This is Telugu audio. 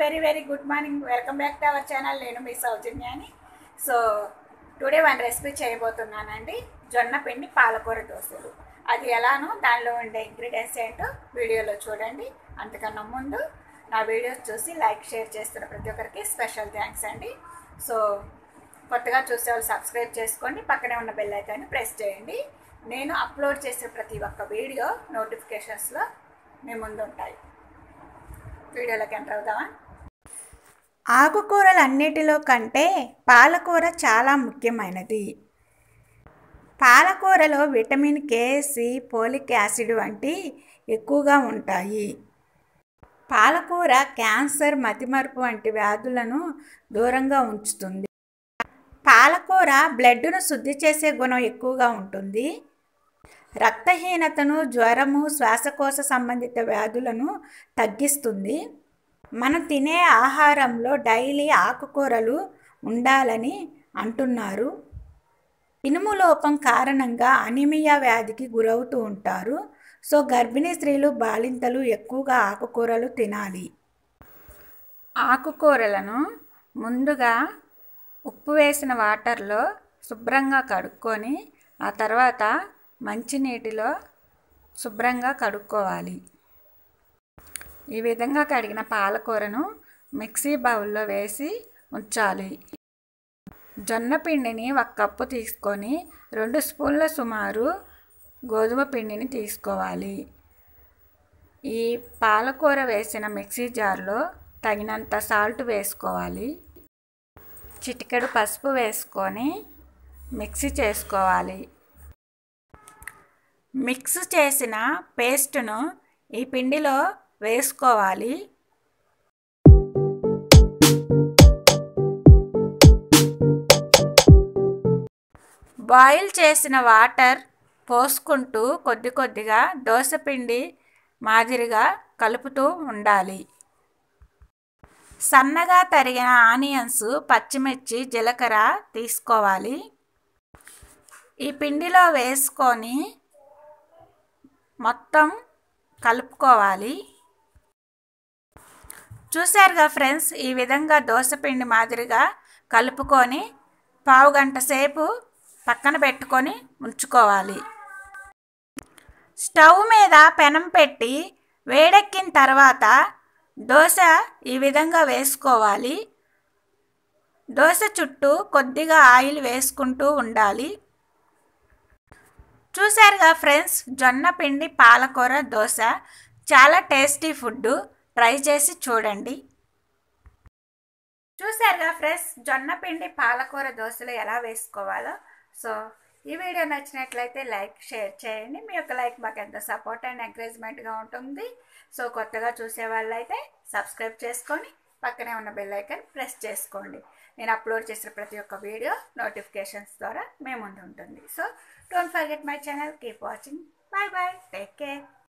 very very good morning welcome back to our channel నేను మీ సౌజన్యాని సో టుడే వన్ రెసిపీ చేయబోతున్నానండి జొన్న పిండి పాలకూర దోశలు అది ఎలానో దానిలో ఉండే ఇంగ్రీడియంట్స్ ఏంటో వీడియోలో చూడండి అంతకన్నా ముందు నా వీడియోస్ చూసి లైక్ షేర్ చేస్తున్న ప్రతి ఒక్కరికి స్పెషల్ థ్యాంక్స్ అండి సో కొత్తగా చూసే వాళ్ళు సబ్స్క్రైబ్ చేసుకోండి పక్కనే ఉన్న బెల్ ఐకాన్ని ప్రెస్ చేయండి నేను అప్లోడ్ చేసే ప్రతి ఒక్క వీడియో నోటిఫికేషన్స్లో మీ ముందు ఉంటాయి వీడియోలోకి ఎంటర్ అవుదామా ఆకుకూరలన్నిటిలో కంటే పాలకూర చాలా ముఖ్యమైనది పాలకూరలో vitamin K C folic acid వంటి ఎక్కువగా ఉంటాయి పాలకూర క్యాన్సర్ మతిమరుపు వంటి వ్యాధులను దూరంగా ఉంచుతుంది పాలకూర బ్లడ్ను శుద్ధి చేసే గుణం ఎక్కువగా ఉంటుంది రక్తహీనతను జ్వరము శ్వాసకోశ సంబంధిత వ్యాధులను తగ్గిస్తుంది మనం తినే ఆహారంలో డైలీ ఆకుకూరలు ఉండాలని అంటున్నారు ఇనుము లోపం కారణంగా అనిమియా వ్యాధికి గురవుతూ ఉంటారు సో గర్భిణీ స్త్రీలు బాలింతలు ఎక్కువగా ఆకుకూరలు తినాలి ఆకుకూరలను ముందుగా ఉప్పు వేసిన వాటర్లో శుభ్రంగా కడుక్కొని ఆ తర్వాత మంచినీటిలో శుభ్రంగా కడుక్కోవాలి ఈ విధంగా కడిగిన పాలకూరను మిక్సీ బౌల్లో వేసి ఉంచాలి జొన్న పిండిని ఒక కప్పు తీసుకొని రెండు స్పూన్ల సుమారు గోధుమ పిండిని తీసుకోవాలి ఈ పాలకూర వేసిన మిక్సీ జార్లో తగినంత సాల్ట్ వేసుకోవాలి చిటికెడు పసుపు వేసుకొని మిక్సీ చేసుకోవాలి మిక్స్ చేసిన పేస్టును ఈ పిండిలో వేసుకోవాలి బాయిల్ చేసిన వాటర్ పోసుకుంటూ కొద్ది కొద్దిగా దోసపిండి మాదిరిగా కలుపుతూ ఉండాలి సన్నగా తరిగిన ఆనియన్స్ పచ్చిమిర్చి జీలకర్ర తీసుకోవాలి ఈ పిండిలో వేసుకొని మొత్తం కలుపుకోవాలి చూశారుగా ఫ్రెండ్స్ ఈ విధంగా దోసపిండి మాదిరిగా కలుపుకొని పావు గంట సేపు పక్కన పెట్టుకొని ఉంచుకోవాలి స్టవ్ మీద పెనం పెట్టి వేడెక్కిన తర్వాత దోశ ఈ విధంగా వేసుకోవాలి దోశ చుట్టూ కొద్దిగా ఆయిల్ వేసుకుంటూ ఉండాలి చూశారుగా ఫ్రెండ్స్ జొన్న పిండి పాలకూర దోశ చాలా టేస్టీ ఫుడ్ ట్రై చేసి చూడండి చూశారుగా ఫ్రెండ్స్ జొన్న పిండి పాలకూర దోశలు ఎలా వేసుకోవాలో సో ఈ వీడియో నచ్చినట్లయితే లైక్ షేర్ చేయండి మీ యొక్క లైక్ మాకు ఎంత సపోర్ట్ అండ్ ఎంకరేజ్మెంట్గా ఉంటుంది సో కొత్తగా చూసే వాళ్ళైతే సబ్స్క్రైబ్ చేసుకొని పక్కనే ఉన్న బెల్ ఐకాన్ ప్రెస్ చేసుకోండి నేను అప్లోడ్ చేసిన ప్రతి ఒక్క వీడియో నోటిఫికేషన్స్ ద్వారా మేము ముందు ఉంటుంది so don't forget my channel keep watching bye bye take care